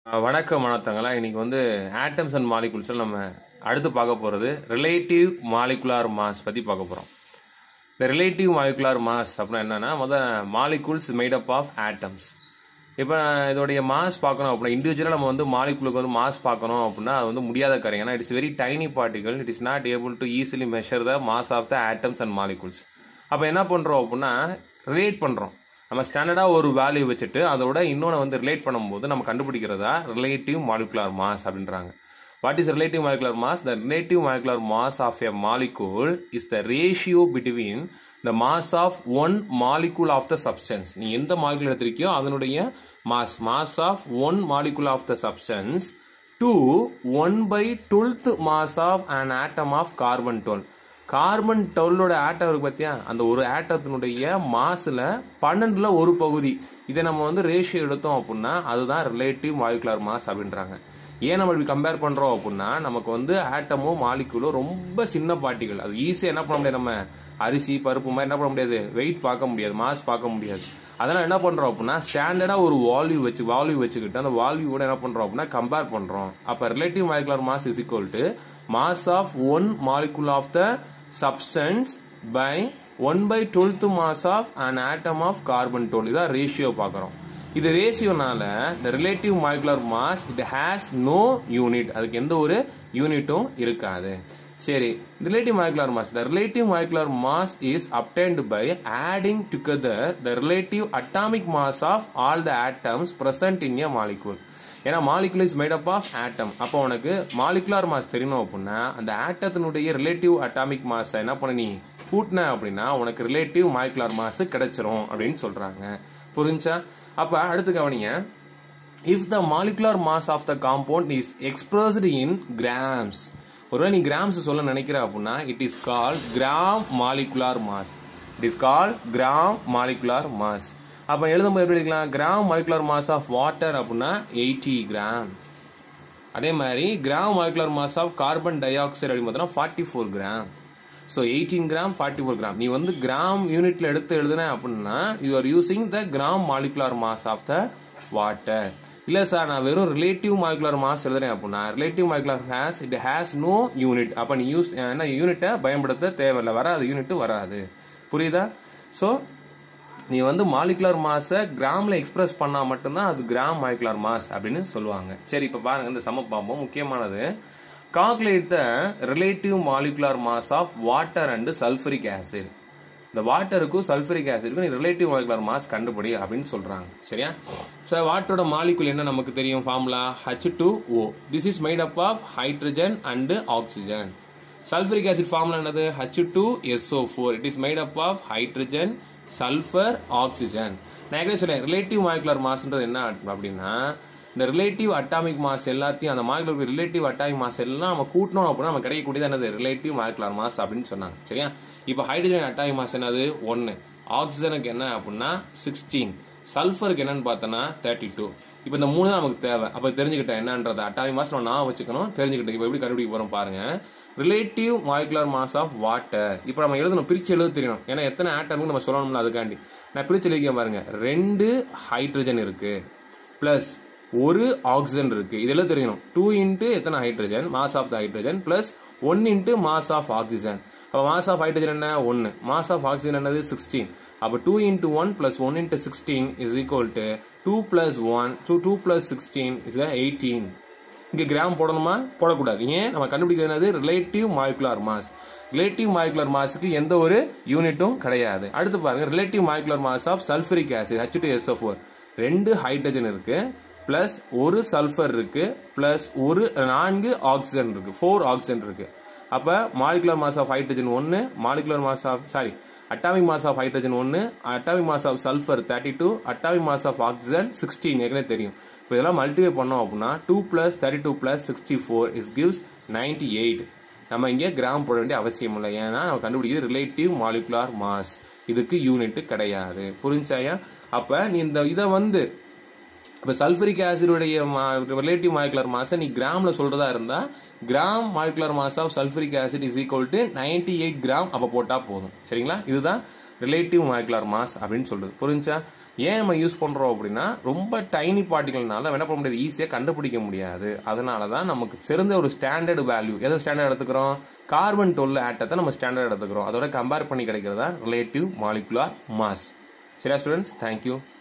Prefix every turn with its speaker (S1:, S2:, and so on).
S1: அஹ் வணக்கம் வணக்கங்களா இன்னைக்கு வந்து ஆட்டம்ஸ் அண்ட் மாலிகுல்ஸில் நம்ம அடுத்து பார்க்க போகிறது ரிலேட்டிவ் மாலிகுலார் மாஸ் பற்றி பார்க்க போகிறோம் இந்த ரிலேட்டிவ் மாலிகுலார் மாஸ் அப்படின்னா என்னன்னா முதல் molecules made up of atoms இப்போ இதோடைய மாஸ் பார்க்கணும் அப்படின்னா இண்டிவிஜுவலாக நம்ம வந்து மாலிகுலுக்கு வந்து மாஸ் பார்க்கணும் அப்படின்னா அது வந்து முடியாத காரியம் ஏன்னா it's very tiny particle it is not able to easily measure the mass of the atoms and molecules அப்போ என்ன பண்ணுறோம் அப்படின்னா ரிலேட் பண்ணுறோம் நம்ம ஸ்டாண்டர்டாக ஒரு வேல்யூ வச்சுட்டு அதோட இன்னொன்று வந்து ரிலேட் பண்ணும்போது நம்ம கண்டுபிடிக்கிறதா ரிலேட்டிவ் மாலிகுலார் மாஸ் அப்படின்றாங்க what is relative molecular mass the relative molecular mass of a molecule is the ratio between the mass of one molecule of the substance நீ எந்த மாலிகுல் எடுத்திருக்கியோ அதனுடைய mass mass of one molecule of the substance to one by twelfth mass of an atom of carbon twelve carbon டுவெல்லோட atom இருக்கு பார்த்தியா அந்த ஒரு ஆட்டத்தினுடைய மாசில் பன்னெண்டில் ஒரு பகுதி இதை நம்ம வந்து ரேஷியோ எடுத்தோம் அப்படின்னா அதுதான் ரிலேட்டிவ் மாலிகுலார் மாஸ் அப்படின்றாங்க ஏன் நம்ம இப்படி கம்பேர் பண்ணுறோம் அப்படின்னா நமக்கு வந்து ஆட்டமோ மாலிகுலோ ரொம்ப சின்ன பார்ட்டிகள் அது ஈஸியாக என்ன பண்ண முடியாது நம்ம அரிசி பருப்பு மாதிரி என்ன பண்ண முடியாது வெயிட் பார்க்க முடியாது மாஸ் பார்க்க முடியாது அதனால் என்ன பண்ணுறோம் அப்படின்னா ஸ்டாண்டர்டாக ஒரு வால்யூ வச்சு வால்யூ வச்சுக்கிட்டு அந்த வால்யூவோட என்ன பண்ணுறோம் அப்படின்னா கம்பேர் பண்ணுறோம் அப்போ relative molecular mass is equal to mass of one molecule of the substance by 1 by 12th mass of an atom of carbon 12 இதான் ரேஷியோ பார்க்குறோம் இது ரேஷியோனால the relative molecular mass it has no unit அதுக்கு எந்த ஒரு யூனிட்டும் இருக்காது சரி relative molecular mass the relative molecular mass is obtained by adding together the relative atomic mass of all the atoms present in a molecule ஏன்னா molecule is made up of atom அப்போ உனக்கு molecular mass தெரியணும் அப்படின்னா அந்த ஆட்டத்தினுடைய relative atomic மாஸை என்ன பண்ண நீ கூட்டின அப்படின்னா உனக்கு ரிலேட்டிவ் மாலிகுலார் மாஸ் கிடைச்சிரும் அப்படின்னு சொல்றாங்க புரிஞ்சா அப்போ அடுத்து கவனிங்க if the molecular mass of the compound is expressed in grams ஒருவேளை நீ கிராம்ஸ் சொல்ல நினைக்கிற அப்படின்னா it is call gram molecular mass it is call gram molecular mass அப்போ எழுதும்போது எப்படி எழுதிக்கலாம் gram molecular mass of water அப்படின்னா எயிட்டி கிராம் அதே மாதிரி gram molecular mass of carbon dioxide அப்படின்னு பார்த்தோன்னா forty four gram so eighteen gram forty four gram நீ வந்து கிராம் யூனிட்ல எடுத்து எழுதுன அப்படின்னா you are using the gram molecular mass of the water இல்லை சார் நான் வெறும் ரிலேட்டிவ் மாலிகுலர் மாஸ் எழுதுறேன் அப்படின்னா relative molecular has it has no unit அப்போ நீ யூஸ் என்ன யூனிட்டை பயன்படுத்த தேவையில்லை வராது யூனிட் வராது புரியுதா ஸோ நீ வந்து மாலிகுலர் மாஸை கிராமில் எக்ஸ்பிரஸ் பண்ணால் மட்டும்தான் அது கிராம் மாலிகுலர் மாஸ் அப்படின்னு சொல்லுவாங்க சரி இப்போ பாருங்க இந்த சம பார்ப்போம் முக்கியமானது calculate the relative molecular mass of water and sulphuric acid இந்த வாட்டருக்கும் சல்ஃபரிக் ஆசிடுக்கும் நீ ரிலேட்டிவ் மாலிகுலர் மாஸ் கண்டுபிடி அப்படின்னு சொல்றாங்க சரியா ஸோ வாட்டரோட மாலிகுல் என்ன நமக்கு தெரியும் formula H two O this is made up of hydrogen and oxygen sulphuric acid formula என்னது H two S O four it is made up of hydrogen sulphur oxygen நான் ஏற்கனவே சொன்னேன் ரிலேட்டிவ் மாலிகுலர் மாஸ்ன்றது என்ன அப்படின்னா இந்த ரிலேட்டிவ் அட்டாமிக் மாஸ் எல்லாத்தையும் அந்த molecular relative atomic mass எல்லாம் நம்ம கூட்டணும் அப்படின்னா நம்ம கிடைக்கக்கூடியது என்னது ரிலேட்டிவ் மாலிகுலர் மாஸ் அப்படின்னு சொன்னாங்க சரியா இப்போ ஹைட்ரஜன் அட்டாமிக் மாஸ் என்னது ஒன்று ஆக்சிஜனுக்கு என்ன அப்படின்னா சிக்ஸ்டீன் சல்ஃபருக்கு என்னன்னு பார்த்தோன்னா தேர்ட்டி டூ இப்போ இந்த மூணு தான் நமக்கு தேவை அப்போ தெரிஞ்சுக்கிட்டேன் என்னன்றது அட்டாமிக் மாஸ் நம்ம நான் வச்சுக்கணும் தெரிஞ்சுக்கிட்டேன் இப்போ எப்படி கண்டுபிடிக்க போகிறோம் பாருங்க relative molecular mass of water இப்போ நம்ம எழுதணும் பிரிச்சு எழுத தெரியணும் ஏன்னா எத்தனை ஆட்டம்னு நம்ம சொல்லணும்ல அதுக்காண்டி நான் பிரிச்சு எழுதிக்க பாருங்க ரெண்டு ஹைட்ரஜன் இருக்கு பிளஸ் ஒரு ஆக்சிஜன் இருக்கு இதெல்லாம் தெரியணும் டூ இன்ட்டு எத்தனை hydrogen mass of the hydrogen plus one into mass of oxygen அப்போ மாஸ் ஆஃப் ஹைட்ரஜன் என்ன ஒன்று மாஸ் ஆஃப் ஆக்சிஜன் என்னது சிக்ஸ்டீன் அப்போ two into one plus one into sixteen is equal to two plus one two two plus sixteen is eighteen இங்கே gram போடணுமா போடக்கூடாது ஏன் நம்ம கண்டுபிடிக்கிறது relative molecular mass relative molecular மாஸுக்கு எந்த ஒரு யூனிட்டும் கிடையாது அடுத்து பாருங்க relative molecular mass of sulphuric acid H two S four ரெண்டு ஹைட்ரஜன் இருக்கு பிளஸ் ஒரு சல்ஃபர் இருக்கு பிளஸ் ஒரு நான்கு ஆக்சிஜன் இருக்கு ஃபோர் ஆக்சிஜன் இருக்கு அப்போ மாலிகுலர் மாஸ் ஆஃப் ஹைட்ரஜன் ஒன்று molecular mass of sorry atomic mass of hydrogen ஒன்று atomic mass of sulphur thirty two atomic mass of oxygen sixteen ஏற்கனவே தெரியும் இப்போ இதெல்லாம் மல்டிவே பண்ணோம் அப்படின்னா two plus thirty two plus sixty four is gives ninety eight நம்ம இங்கே gram போட வேண்டிய அவசியம் இல்லை ஏன்னா நம்ம கண்டுபிடிக்கிறது ரிலேட்டிவ் மாலிகுலார் மாஸ் இதுக்கு யூனிட் கிடையாது புரிஞ்சாயா அப்போ நீ இந்த இதை வந்து இப்போ சல்ஃபரிக் ஆசிடுடைய ரிலேட்டிவ் மாலிகுலர் மாஸை நீ கிராமில் சொல்கிறதா இருந்தால் gram molecular mass of sulphuric acid is equal to ninety eight gram அப்போ போட்டால் போதும் சரிங்களா இதுதான் ரிலேட்டிவ் மாலிகுலார் மாஸ் அப்படின்னு சொல்லுது புரிஞ்சா ஏன் நம்ம யூஸ் பண்ணுறோம் அப்படின்னா ரொம்ப டைனி பார்ட்டிகள்னால என்ன பண்ண முடியாது ஈஸியாக கண்டுபிடிக்க முடியாது அதனால தான் நமக்கு சிறந்த ஒரு ஸ்டாண்டர்ட் வேல்யூ எதை ஸ்டாண்டர்ட் எடுத்துக்கிறோம் கார்பன் டுவெல் ஆட்டத்தை நம்ம ஸ்டாண்டர்ட் எடுத்துக்கிறோம் அதோட கம்பேர் பண்ணி கிடைக்கிறதா ரிலேட்டிவ் மாலிகுலார் மாஸ் சரியா ஸ்டூடெண்ட்ஸ் தேங்க்யூ